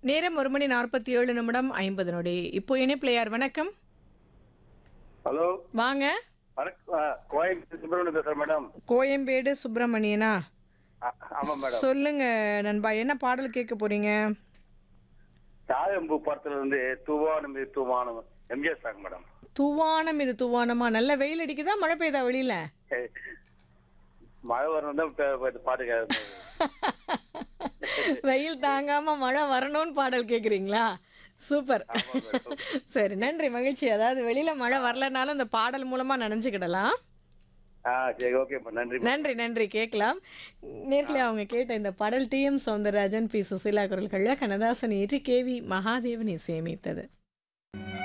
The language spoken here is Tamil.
நேரம் ஒரு மணி நாற்பத்தி ஏழு நிமிடம் ஐம்பது நொடி இப்போ இணைப்பில் யார் வணக்கம் ஹலோ வாங்க வணக்கம் ஆ, கோயம்புத்தூர் சுப்பிரமணியம் பேசுறேன் மேடம் கோயம்பேடு சுப்பிரமணியனா ஆ, ஆமா மேடம் சொல்லுங்க நண்பா என்ன பாடல் கேட்க போறீங்க தாயம்பூ படத்துல இருந்து தூவானம் இது தூவானம் எம்ஜிஆர் சாங் மேடம் துவானம் இது துவானமா நல்ல வெயில் அடிக்குதா மழை பெய்யுதா வெளியில ஏ, மழை வரணும் தான் பே- பே- பாட்டு கேட்க வெயில் தாங்காம மழை வரணும்னு பாடல் கேக்குறீங்களா சூப்பர் சரி நன்றி மகிழ்ச்சி அதாவது வெளியில மழை வரலனாலும் இந்த பாடல் மூலமா நனைஞ்சுக்கிடலாம் ஆ சரி ஓகே நன்றி நன்றி நன்றி கேட்கலாம் நேர்ல அவங்க கேட்ட இந்த பாடல் T M Soundararajan P Susheela குரல்களில் கண்ணதாசன் ஏற்றி கேவி மகாதேவன் இசையமைத்தது